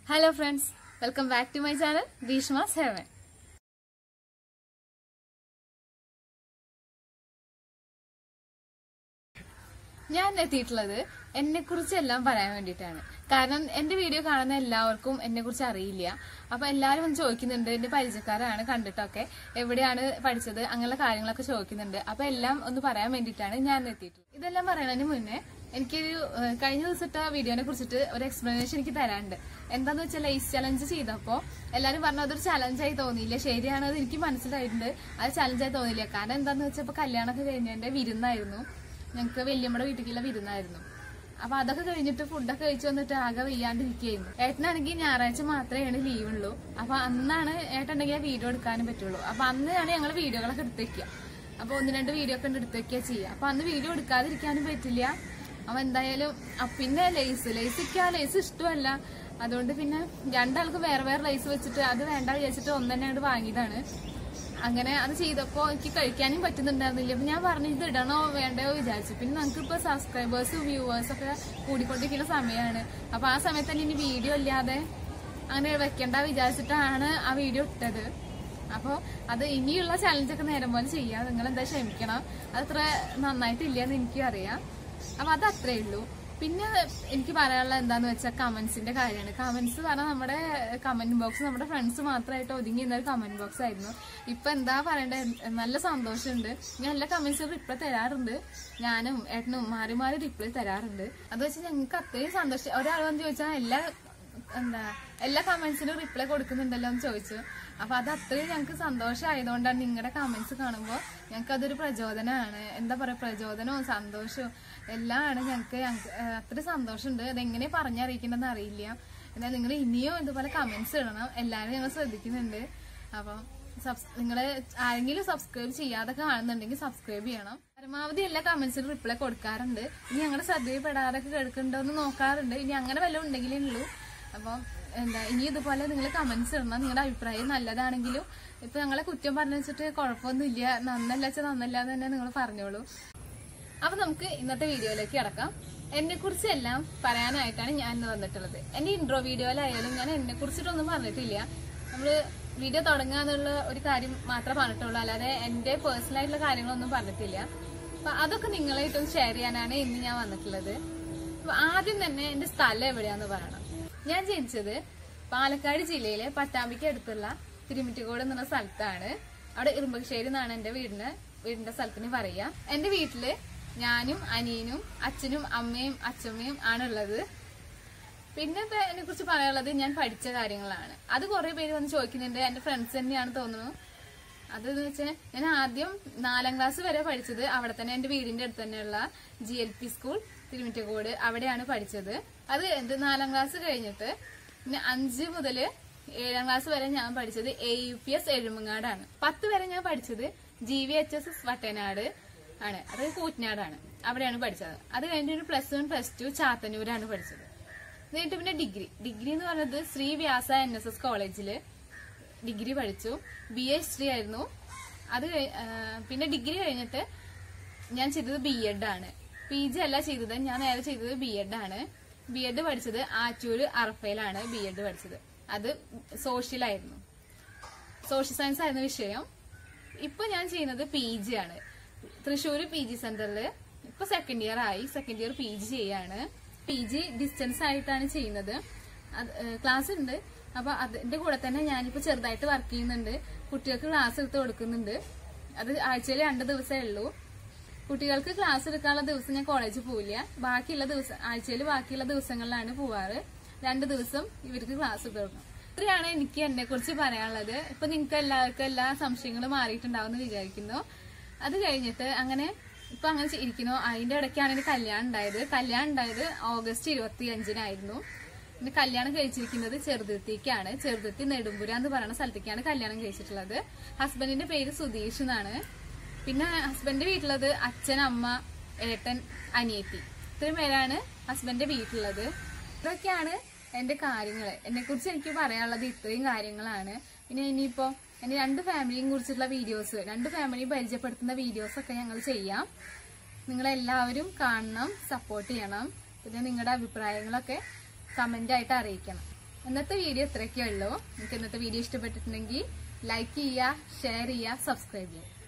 hello friends welcome back to my channel Bhishma seven ഞാൻ എത്തിയിട്ടുള്ളത് എന്നെ കുറിച്ചെല്ലാം പറയാൻ വേണ്ടിയിട്ടാണ് കാരണം എന്റെ വീഡിയോ കാണുന്ന എല്ലാവർക്കും എന്നെ കുറിച്ച് അറിയില്ല അപ്പൊ എല്ലാവരും ഒന്ന് ചോദിക്കുന്നുണ്ട് എന്റെ പരിചയക്കാരാണ് കണ്ടിട്ടൊക്കെ എവിടെയാണ് പഠിച്ചത് അങ്ങനെയുള്ള കാര്യങ്ങളൊക്കെ ചോദിക്കുന്നുണ്ട് അപ്പൊ എല്ലാം ഒന്ന് പറയാൻ വേണ്ടിയിട്ടാണ് ഞാൻ എത്തിയിട്ടുള്ളത് ഇതെല്ലാം പറയുന്നതിന് മുന്നേ എനിക്കൊരു ഏഹ്, കഴിഞ്ഞ ദിവസത്തെ വീഡിയോനെ കുറിച്ചിട്ട് ഒരു എക്സ്പ്ലനേഷൻ എനിക്ക് തരാനുണ്ട് എന്താന്ന് വെച്ചാൽ ലൈസ് ചലഞ്ച് ചെയ്തപ്പോ എല്ലാരും പറഞ്ഞു അതൊരു ചലഞ്ചായി തോന്നിയില്ല ശരിയാണ് അത് എനിക്ക് മനസ്സിലായിട്ടുണ്ട് അത് ചലഞ്ചായി തോന്നിയില്ല കാരണം എന്താന്ന് വെച്ചാൽ ഇപ്പൊ കല്യാണമൊക്കെ കഴിഞ്ഞതിന്റെ വിരുന്നായിരുന്നു ഞങ്ങൾക്ക് വല്യമ്മയുടെ വീട്ടിലേക്കുള്ള വിരുന്നായിരുന്നു അപ്പൊ അതൊക്കെ കഴിഞ്ഞിട്ട് ഫുഡൊക്കെ കഴിച്ചു വന്നിട്ട് ആകെ വയ്യാണ്ടിരിക്കുകയായിരുന്നു ഏട്ടനാണെങ്കിൽ ഞായറാഴ്ച മാത്രമേ ലീവ് ഉള്ളൂ അപ്പൊ അന്നാണ് ഏട്ടനുണ്ടെങ്കിൽ വീഡിയോ എടുക്കാനും പറ്റുള്ളൂ അപ്പൊ അന്നാണ് ഞങ്ങൾ വീഡിയോകളൊക്കെ എടുത്ത് വെക്കുക അപ്പൊ ഒന്ന് രണ്ട് വീഡിയോ ഒക്കെ എടുത്ത് വെക്കുക ചെയ്യുക അപ്പൊ അന്ന് വീഡിയോ എടുക്കാതിരിക്കാനും പറ്റില്ല അപ്പൊ എന്തായാലും അ- പിന്നെ ലേസ് ലേസിക്ക് ആ ലേസ് ഇഷ്ടമല്ല അതുകൊണ്ട് പിന്നെ രണ്ടാൾക്ക് വേറെ വേറെ ലൈസ് വെച്ചിട്ട് അത് വേണ്ട വിചാരിച്ചിട്ട് ഒന്ന് തന്നെ അങ്ങോട്ട് വാങ്ങിയതാണ് അങ്ങനെ അത് ചെയ്തപ്പോ എനിക്ക് കഴിക്കാനും പറ്റുന്നുണ്ടായിരുന്നില്ല അപ്പൊ ഞാൻ പറഞ്ഞു ഇത് ഇടണോ വേണ്ടയോ വിചാരിച്ചു പിന്നെ നമുക്കിപ്പോ സബ്സ്ക്രൈബേഴ്സും വ്യൂവേഴ്സും ഒക്കെ കൂടിക്കൊണ്ടിരിക്കുന്ന സമയമാണ് അപ്പൊ ആ സമയത്ത് തന്നെ ഇനി വീഡിയോ ഇല്ലാതെ അങ്ങനെ വെക്കണ്ട വിചാരിച്ചിട്ടാണ് ആ വീഡിയോ ഇട്ടത് അപ്പോൾ അത് ഇനിയുള്ള ചലഞ്ചൊക്കെ നേരം പോലെ ചെയ്യാം നിങ്ങൾ എന്താ ക്ഷമിക്കണം അതത്ര നന്നായിട്ടില്ലെന്ന് എനിക്കും അറിയാം അപ്പൊ അത് അത്രേ ഉള്ളൂ പിന്നെ എനിക്ക് പറയാനുള്ള എന്താന്ന് വെച്ചാൽ കമന്റ്സിന്റെ കാര്യമാണ് കമന്റ്സ് പറഞ്ഞാൽ നമ്മുടെ കമന്റ് ബോക്സ് നമ്മുടെ ഫ്രണ്ട്സ് മാത്രമായിട്ട് ഒതുങ്ങി നിന്ന ഒരു കമന്റ് ബോക്സ് ആയിരുന്നു ഇപ്പൊ എന്താ പറയണ്ടേ നല്ല സന്തോഷമുണ്ട് ഞാൻ എല്ലാ കമന്റ്സും റിപ്ലൈ തരാറുണ്ട് ഞാനും ഏട്ടനും മാറി മാറി റിപ്ലൈ തരാറുണ്ട് അത് വെച്ച് ഞങ്ങൾക്ക് അത്രയും സന്തോഷം ഒരാൾ വന്ന് ചോദിച്ചാൽ എല്ലാ എന്താ എല്ലാ കമന്റ്സിനും റിപ്ലൈ കൊടുക്കുന്നുണ്ടല്ലോ എന്ന് ചോദിച്ചു അപ്പൊ അത് അത്രയും ഞങ്ങൾക്ക് സന്തോഷമായതുകൊണ്ടാണ് നിങ്ങളുടെ കമന്റ്സ് കാണുമ്പോൾ ഞങ്ങൾക്ക് അതൊരു പ്രചോദനമാണ് എന്താ പറയാ പ്രചോദനവും സന്തോഷവും എല്ലാം ആണ് ഞങ്ങൾക്ക് ഞങ്ങൾക്ക് ഏഹ്, അത്ര സന്തോഷമുണ്ട് അതെങ്ങനെ പറഞ്ഞറിയിക്കണമെന്ന് അറിയില്ല എന്നാൽ നിങ്ങൾ ഇനിയും ഇതുപോലെ കമന്റ്സ് ഇടണം എല്ലാവരും ഞങ്ങൾ ശ്രദ്ധിക്കുന്നുണ്ട് അപ്പം നിങ്ങൾ ആരെങ്കിലും സബ്സ്ക്രൈബ് ചെയ്യാതെ കാണുന്നുണ്ടെങ്കിൽ സബ്സ്ക്രൈബ് ചെയ്യണം പരമാവധി എല്ലാ കമന്റ്സിനും റിപ്ലൈ കൊടുക്കാറുണ്ട് ഇനി ഞങ്ങളുടെ ശ്രദ്ധയിൽപ്പെടാതൊക്കെ കേൾക്കുന്നുണ്ടോ എന്ന് നോക്കാറുണ്ട് ഇനി അങ്ങനെ വല്ലതും ഉണ്ടെങ്കിലേ ഉള്ളൂ അപ്പം എന്താ ഇനി ഇതുപോലെ നിങ്ങൾ കമന്റ്സ് ഇടണം നിങ്ങളുടെ അഭിപ്രായം നല്ലതാണെങ്കിലും ഇപ്പൊ ഞങ്ങളെ കുറ്റം പറഞ്ഞു വെച്ചിട്ട് കുഴപ്പമൊന്നുമില്ല നന്നല്ല വെച്ചാൽ നന്നല്ല എന്ന് തന്നെ നിങ്ങൾ പറഞ്ഞോളൂ അപ്പൊ നമുക്ക് ഇന്നത്തെ വീഡിയോയിലേക്ക് കിടക്കാം എന്നെ കുറിച്ച് എല്ലാം പറയാനായിട്ടാണ് ഞാൻ ഇന്ന് വന്നിട്ടുള്ളത് എന്റെ ഇൻട്രോ വീഡിയോയിലായാലും ഞാൻ എന്നെ കുറിച്ചിട്ടൊന്നും പറഞ്ഞിട്ടില്ല നമ്മള് വീഡിയോ തുടങ്ങുക എന്നുള്ള ഒരു കാര്യം മാത്രമേ പറഞ്ഞിട്ടുള്ളൂ അല്ലാതെ എന്റെ പേഴ്സണൽ ആയിട്ടുള്ള കാര്യങ്ങളൊന്നും പറഞ്ഞിട്ടില്ല അപ്പൊ അതൊക്കെ നിങ്ങളായിട്ടും ഷെയർ ചെയ്യാനാണ് ഇന്ന് ഞാൻ വന്നിട്ടുള്ളത് അപ്പൊ ആദ്യം തന്നെ എന്റെ സ്ഥലം എവിടെയാന്ന് പറയണം ഞാൻ ജനിച്ചത് പാലക്കാട് ജില്ലയിലെ പട്ടാമ്പിക്ക് അടുത്തുള്ള തിരുമിറ്റിക്കോട് എന്നുള്ള സ്ഥലത്താണ് അവിടെ ഇറുമ്പശ്ശേരി എന്നാണ് എന്റെ വീടിന് വീടിന്റെ സ്ഥലത്തിന് പറയാ എന്റെ വീട്ടില് ഞാനും അനിയനും അച്ഛനും അമ്മയും അച്ഛമ്മയും ആണുള്ളത് പിന്നെ ഇപ്പൊ എന്നെ കുറിച്ച് പറയാനുള്ളത് ഞാൻ പഠിച്ച കാര്യങ്ങളാണ് അത് കുറെ പേര് വന്ന് ചോദിക്കുന്നുണ്ട് എന്റെ ഫ്രണ്ട്സ് തന്നെയാണ് തോന്നുന്നു അതെന്ന് വെച്ചാൽ ഞാൻ ആദ്യം നാലാം ക്ലാസ് വരെ പഠിച്ചത് അവിടെ തന്നെ എന്റെ വീടിന്റെ അടുത്ത് തന്നെയുള്ള G L P school Thirumittacode അവിടെയാണ് പഠിച്ചത് അത് എന്ത് നാലാം ക്ലാസ് കഴിഞ്ഞിട്ട് പിന്നെ അഞ്ച് മുതല് ഏഴാം ക്ലാസ് വരെ ഞാൻ പഠിച്ചത് എ യു പി എസ് എഴുമങ്ങാടാണ് പത്ത് വരെ ഞാൻ പഠിച്ചത് G V H S S Vattanad ആണ് അത് കൂറ്റനാടാണ് അവിടെയാണ് പഠിച്ചത് അത് കഴിഞ്ഞിട്ട് ഒരു പ്ലസ് വൺ പ്ലസ് ടു ചാത്തന്നൂരാണ് പഠിച്ചത് എന്നിട്ട് പിന്നെ ഡിഗ്രി ഡിഗ്രി എന്ന് പറയുന്നത് Sree Vyasa N S S കോളേജില് ഡിഗ്രി പഠിച്ചു ബി എ ഹിസ്റ്ററി ആയിരുന്നു അത് കഴി- ആ, പിന്നെ ഡിഗ്രി കഴിഞ്ഞിട്ട് ഞാൻ ചെയ്തത് ബി എഡ് ആണ് പി ജി അല്ല ചെയ്തത് ഞാൻ നേരെ ചെയ്തത് ബി എഡ് ആണ് ബി എഡ് പഠിച്ചത് ആറ്റൂര് അറഫയിലാണ് ബി എഡ് പഠിച്ചത് അത് സോഷ്യൽ ആയിരുന്നു സോഷ്യൽ സയൻസ് ആയിരുന്നു വിഷയം ഇപ്പൊ ഞാൻ ചെയ്യുന്നത് പി ജി ആണ് തൃശ്ശൂർ പി ജി സെന്ററിൽ ഇപ്പൊ സെക്കൻഡ് ഇയർ ആയി സെക്കൻഡ് ഇയർ പി ജി ചെയ്യാണ് പി ജി ഡിസ്റ്റൻസ് ആയിട്ടാണ് ചെയ്യുന്നത് ക്ലാസ് ഉണ്ട് അപ്പൊ അതിന്റെ കൂടെ തന്നെ ഞാനിപ്പോ ചെറുതായിട്ട് വർക്ക് ചെയ്യുന്നുണ്ട് കുട്ടികൾക്ക് ക്ലാസ് എടുത്ത് കൊടുക്കുന്നുണ്ട് അത് ആഴ്ചയിൽ രണ്ട് ദിവസമേ ഉള്ളൂ കുട്ടികൾക്ക് ക്ലാസ് എടുക്കാനുള്ള ദിവസം ഞാൻ കോളേജിൽ പോവില്ല ബാക്കിയുള്ള ദിവസം ആഴ്ചയിൽ ബാക്കിയുള്ള ദിവസങ്ങളിലാണ് പോവാറ് രണ്ട് ദിവസം ഇവർക്ക് ക്ലാസ് കൊടുക്കണം ഇത്രയാണ് എനിക്ക് എന്നെ കുറിച്ച് പറയാനുള്ളത് ഇപ്പൊ നിങ്ങൾക്ക് എല്ലാവർക്കും എല്ലാ സംശയങ്ങളും മാറിയിട്ടുണ്ടാവും എന്ന് വിചാരിക്കുന്നു അത് കഴിഞ്ഞിട്ട് അങ്ങനെ ഇപ്പൊ അങ്ങനെ ഇരിക്കുന്നു അതിന്റെ ഇടയ്ക്കാണ് എനിക്ക് കല്യാണം ഉണ്ടായത് കല്യാണം ഉണ്ടായത് ഓഗസ്റ്റ് ഇരുപത്തി അഞ്ചിനായിരുന്നു പിന്നെ കല്യാണം കഴിച്ചിരിക്കുന്നത് ചെറുതുരുത്തിക്കാണ് ചെറുതുരുത്തി നെടുമ്പുര എന്ന് പറയുന്ന സ്ഥലത്തേക്കാണ് കല്യാണം കഴിച്ചിട്ടുള്ളത് ഹസ്ബൻഡിന്റെ പേര് സുധീഷ് എന്നാണ് പിന്നെ ഹസ്ബൻഡിന്റെ വീട്ടിലുള്ളത് അച്ഛൻ അമ്മ ഏട്ടൻ അനിയത്തി ഇത്രയും പേരാണ് ഹസ്ബൻഡിന്റെ വീട്ടിലുള്ളത് ഇതൊക്കെയാണ് എന്റെ കാര്യങ്ങൾ എന്നെ കുറിച്ച് എനിക്ക് പറയാനുള്ളത് ഇത്രയും കാര്യങ്ങളാണ് പിന്നെ ഇനിയിപ്പോ എന്റെ രണ്ട് ഫാമിലിയും കുറിച്ചുള്ള വീഡിയോസ് രണ്ട് ഫാമിലിയും പരിചയപ്പെടുത്തുന്ന വീഡിയോസ് ഒക്കെ ഞങ്ങൾ ചെയ്യാം നിങ്ങളെല്ലാവരും കാണണം സപ്പോർട്ട് ചെയ്യണം പിന്നെ നിങ്ങളുടെ അഭിപ്രായങ്ങളൊക്കെ കമന്റ് ആയിട്ട് അറിയിക്കണം ഇന്നത്തെ വീഡിയോ ഇത്രയൊക്കെ ഉള്ളൂ നിങ്ങൾക്ക് ഇന്നത്തെ വീഡിയോ ഇഷ്ടപ്പെട്ടിട്ടുണ്ടെങ്കിൽ ലൈക്ക് ചെയ്യുക ഷെയർ ചെയ്യുക സബ്സ്ക്രൈബ് ചെയ്യുക